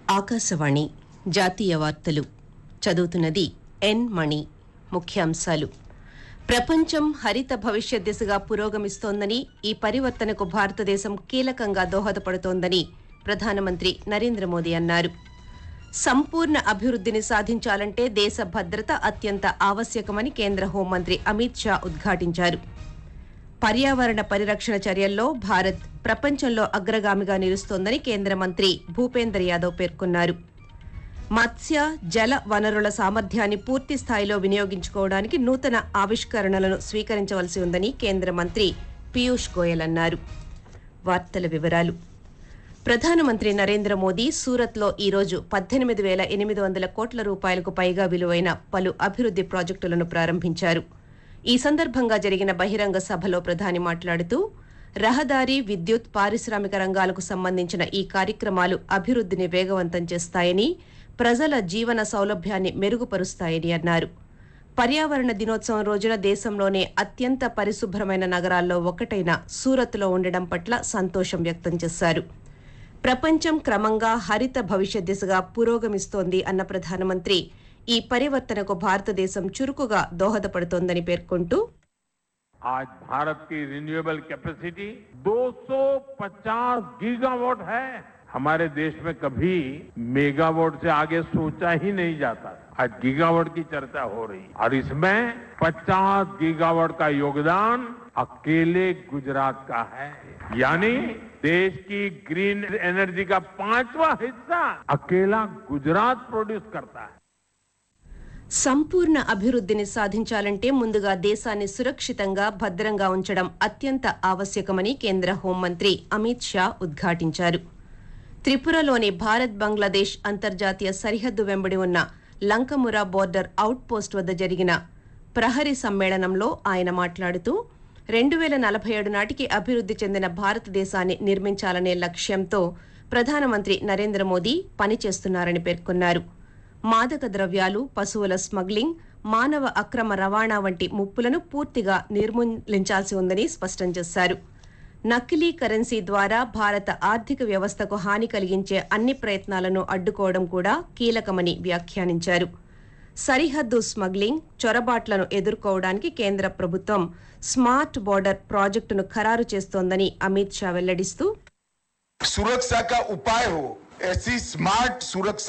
ఆకాశవాణి జాతీయ వార్తలు చదువుతున్నది ఎన్ మణి ముఖ్యాంశాలు ప్రపంచం హరిత భవిష్యత్ దిశగా పురోగమిస్తోందని ఈ పరివర్తనకు భారతదేశం కీలకంగా దోహదపడుతోందని ప్రధానమంత్రి నరేంద్ర మోదీ అన్నారు సంపూర్ణ అభివృద్ధిని సాధించాలంటే దేశ భద్రత అత్యంత ఆవశ్యకమని కేంద్ర హోంమంత్రి అమిత్ షా ఉద్ఘాటించారు పర్యావరణ పరిరక్షణ చర్యల్లో భారత్ ప్రపంచంలో అగ్రగామిగా నిలుస్తోందని కేంద్ర మంత్రి భూపేందర్ యాదవ్ పేర్కొన్నారు మత్స్య జల వనరుల సామర్థ్యాన్ని పూర్తి స్థాయిలో వినియోగించుకోవడానికి నూతన ఆవిష్కరణలను స్వీకరించవలసి ఉందని కేంద్ర మంత్రి పీయూష్ గోయల్ అన్నారు వార్తల వివరాలు ప్రధానమంత్రి నరేంద్ర మోదీ సూరత్లో ఈరోజు పద్దెనిమిది వేల ఎనిమిది వందల కోట్ల రూపాయలకు పైగా విలువైన పలు అభివృద్ది ప్రాజెక్టులను ప్రారంభించారు ఈ సందర్భంగా జరిగిన బహిరంగ సభలో ప్రధాని మాట్లాడుతూ రహదారి విద్యుత్ పారిశ్రామిక రంగాలకు సంబంధించిన ఈ కార్యక్రమాలు అభివృద్ధిని వేగవంతం చేస్తాయని ప్రజల జీవన సౌలభ్యాన్ని మెరుగుపరుస్తాయని అన్నారు పర్యావరణ దినోత్సవం రోజున దేశంలోనే అత్యంత పరిశుభ్రమైన నగరాల్లో ఒకటైన సూరత్లో ఉండడం పట్ల సంతోషం వ్యక్తం చేశారు ప్రపంచం క్రమంగా హరిత భవిష్యత్ దిశగా పురోగమిస్తోంది అన్న ప్రధానమంత్రి ఈ పరివర్తనకు భారతదేశం చురుకుగా దోహదపడుతోందని పేర్కొంటూ आज भारत की रिन्यूएबल कैपेसिटी 250 गीगावाट है हमारे देश में कभी मेगावाट से आगे सोचा ही नहीं जाता आज गीगावाट की चर्चा हो रही है और इसमें 50 गीगावाट का योगदान अकेले गुजरात का है यानी देश की ग्रीन एनर्जी का पांचवा हिस्सा अकेला गुजरात प्रोड्यूस करता है సంపూర్ణ అభివృద్ధిని సాధించాలంటే ముందుగా దేశాన్ని సురక్షితంగా భద్రంగా ఉంచడం అత్యంత ఆవశ్యకమని కేంద్ర హోంమంత్రి అమిత్ షా ఉద్ఘాటించారు త్రిపురలోని భారత్ బంగ్లాదేశ్ అంతర్జాతీయ సరిహద్దు వెంబడి ఉన్న లంకమురా బోర్డర్ అవుట్ పోస్ట్ వద్ద జరిగిన ప్రహరీ సమ్మేళనంలో ఆయన మాట్లాడుతూ రెండు వేల నలభై ఏడు నాటికి అభివృద్ధి చెందిన భారతదేశాన్ని నిర్మించాలనే లక్ష్యంతో ప్రధానమంత్రి నరేంద్ర మోదీ పనిచేస్తున్నారని పేర్కొన్నారు మాదక ద్రవ్యాలు పశువుల స్మగ్లింగ్ మానవ అక్రమ రవాణా వంటి ముప్పులను పూర్తిగా నిర్మూలించాల్సి ఉందని స్పష్టం చేశారు నకిలీ కరెన్సీ ద్వారా భారత ఆర్థిక వ్యవస్థకు హాని కలిగించే అన్ని ప్రయత్నాలను అడ్డుకోవడం కూడా కీలకమని వ్యాఖ్యానించారు సరిహద్దు స్మగ్లింగ్ చొరబాట్లను ఎదుర్కోవడానికి కేంద్ర ప్రభుత్వం స్మార్ట్ బోర్డర్ ప్రాజెక్టును ఖరారు చేస్తోందని అమిత్ షా వెల్లడిస్తూ सुरक्षा का उपाय हो ऐसी स्मार्ट सुरक्षा